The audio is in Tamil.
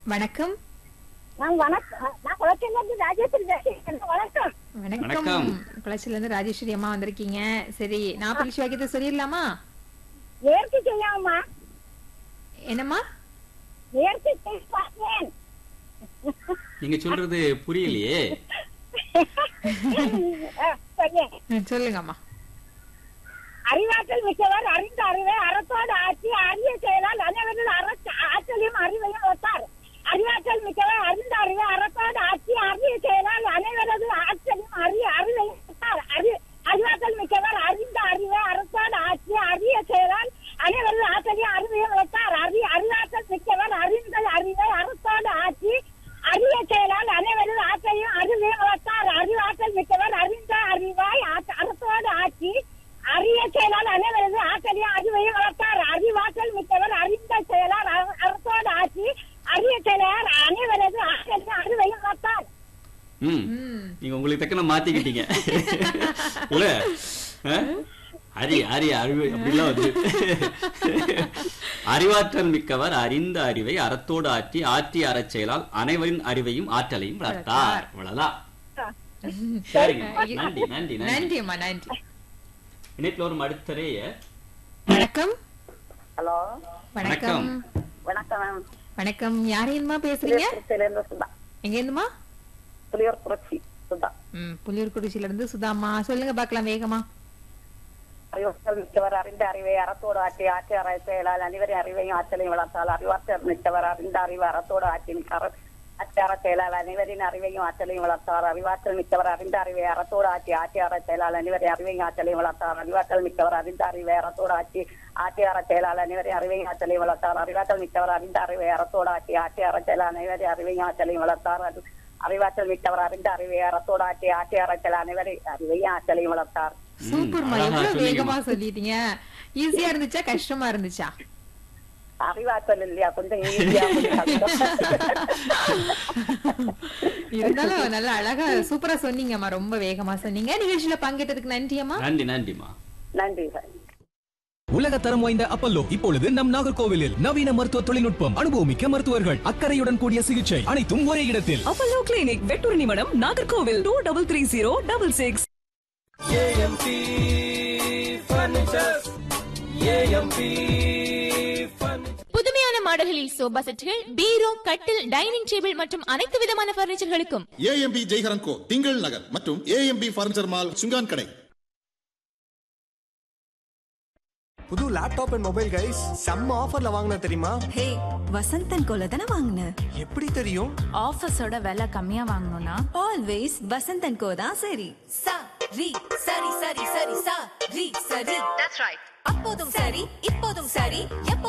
வணக்கம் நான் வணக்கம் நான் குளத்திலிருந்து ராஜேஸ்வரி பேசுறேன் வணக்கம் வணக்கம் வணக்கம். குளச்சில இருந்து ராஜேஸ்வரி அம்மா வந்திருக்கீங்க சரி நான் பரிசு வாக்கியத்தை சொல்லிடலாமா நேர்த்தி செய்யாமா என்னம்மா நேர்த்தி செய்து பார்த்தேன் நீங்க சொல்றது புரியலையே அஹ், சொல்லேன். ம், சொல்லுங்கம்மா அறிவாற்றல் மிக்கவர் அறிந்த அறிவை அறத்தோடு ஆட்சி அரிய செயலால் அனைவரில் அறச்ச ஆற்றலையும் அறிவையும் ஒத்தார் அறிவாற்றல் மிக்கவர் அறிந்த அறிவை அறத்தோடு ஆட்சி அரிய செயலால் அனைவரது ஆற்றலையும் அறிய அறிவையும் ஒத்தார் அறி அறிவாற்றல் மிக்கவர் அறிந்த அறிவை அறத்தோடு ஆட்சி அரிய செயலால் அனைவரது ஆற்றலையும் அறிவையும் ஒத்தார் அறி அறிவாற்றல் மிக்கவர் அறிந்த அறிவை அறத்தோடு ஆட்சி அரிய செயலால் அனைவரது ஆற்றலையும் அறிவையும் வளர்த்தார் அறிவாற்றல் மிக்கவர் அறிந்த அறிவாய் ஆற்ற- அறத்தோடு ஆட்சி அரிய செயலால் அனைவரது ஆற்றலையும் அறிவையும் வளர்த்தார் அறிவாற்றல் மிக்கவர் அறிந்த செயலால் அற- அறத்தோடு ஆட்சி அரிய செயலால் அனைவரது ஆற்றலையும் அறிவையும் வளர்த்தார் ம் ம் நீங்க உங்களுக்கு தக்கன மாத்திக்கிட்டீங்க இல்ல ஆ? அரி அரி அறிவு அப்படிலாம் வந்து அறிவாற்றல் மிக்கவர் அறிந்த அறிவை அறத்தோடு ஆற்றி ஆற்றி அறச் செயலால் அனைவரின் அறிவையும் ஆற்றலையும் வளர்த்தார் அவ்வளவுதான் சரிங்க நன்றி நன்றி நன்றி நன்றி அம்மா நன்றி இணையத்தில் வரும் அடுத்தரைய வணக்கம் ஹலோ வணக்கம் வணக்கம் மேம் வணக்கம் யாரையுமா பேசுறீங்க புலியூர்குறிச்சியிலிருந்து சுதா எங்க இருந்துமா புலியூர் புரட்சி சுதா ம் புலியூர்குறிச்சியில இருந்து சுதாம்மா சொல்லுங்க பார்க்கலாம் வேகமா அறிவாற்றல் மிக்கவர் அறிந்த அறிவை அறத்தோடு ஆட்சி ஆட்சி அற செயலால் அனைவரின் அறிவையும் ஆற்றலையும் வளர்த்தால் அறிவாற்றல் மிக்கவர் அறிந்த அறிவு அறத்தோடு ஆட்சி அற ஆட்சி அற செயலால் அனைவரின் அறிவையும் ஆற்றலையும் வளர்த்தார் அறிவாற்றல் மிக்கவர் அறிந்த அறிவை அறத்தோடு ஆட்சி ஆட்சி அற செயலால் அனைவரின் அறிவையும் ஆற்றலையும் வளர்த்தார் அறிவாற்றல் மிக்கவர் அறிந்த அறிவை அறத்தோடு ஆட்சி ஆட்சி அற செயலால் அனைவரின் அறிவையும் ஆற்றலையும் வளர்த்தார் அறிவாற்றல் மிக்கவர் அறிந்த அறிவை அறத்தோடு ஆட்சி ஆட்சி அற செயலால் அனைவரின் அறிவையும் ஆற்றலையும் வளர்த்தார் அறி- அறிவாற்றல் மிக்கவர் அறிந்த அறிவை அறத்தோடு ஆட்சி ஆட்சி அற செயலால் அனைவரின் அறிவையும் ஆற்றலையும் வளர்த்தார் சூப்பர்மா அழகா எவ்வளவு சொன்னீங்கம்மா. வேகமா சொல்லிட்டீங்க ஈஸியா இருந்துச்சா கஷ்டமா இருந்துச்சா அறிவாற்றல் இல்லையா கொஞ்சம் ஈஸியா இருந்தாலும் நல்லா அழகா சூப்பரா சொன்னீங்கம்மா ரொம்ப வேகமா சொன்னீங்க நிகழ்ச்சியில பங்கேற்றதுக்கு நன்றி அம்மா நன்றி நன்றிமா நன்றி சார் உலக தரம் வாய்ந்த அப்பல்லோ இப்பொழுது நம் நாகர்கோவிலில் நவீன மருத்துவ தொழில்நுட்பம் அனுபவமிக்க மருத்துவர்கள் அக்கறையுடன் கூடிய சிகிச்சை அனைத்தும் ஒரே இடத்தில் Apollo clinic Vetturnimadam Nagercoil two double three zero double six புதுமையான மாடல்களில் சோபா செட்டுகள் பீரோ கட்டில் டைனிங் டேபிள் மற்றும் அனைத்து விதமான பர்னிச்சர்களுக்கும் ஏஎம்பி ஜெய்ஹரன் கோ திங்கள் நகர் மற்றும் ஏஎம்பி பர்னிச்சர் மால் சுங்கான் கடை புது லேப்டாப் அண்ட் மொபைல் கைஸ் செம்ம ஆஃபர்ல வாங்கின தெரியுமா ஹே வசந்தன் கோல தானே வாங்கின எப்படி தெரியும் ஆஃபீஸோட விலை கம்மியா வாங்கணும்னா ஆல்வேஸ் வசந்தன் கோ தான் சரி சா ரி சரி சரி சரி சா ரி சரி தட்ஸ் ரைட் அப்போதும் சரி இப்போதும் சரி எப்போதும்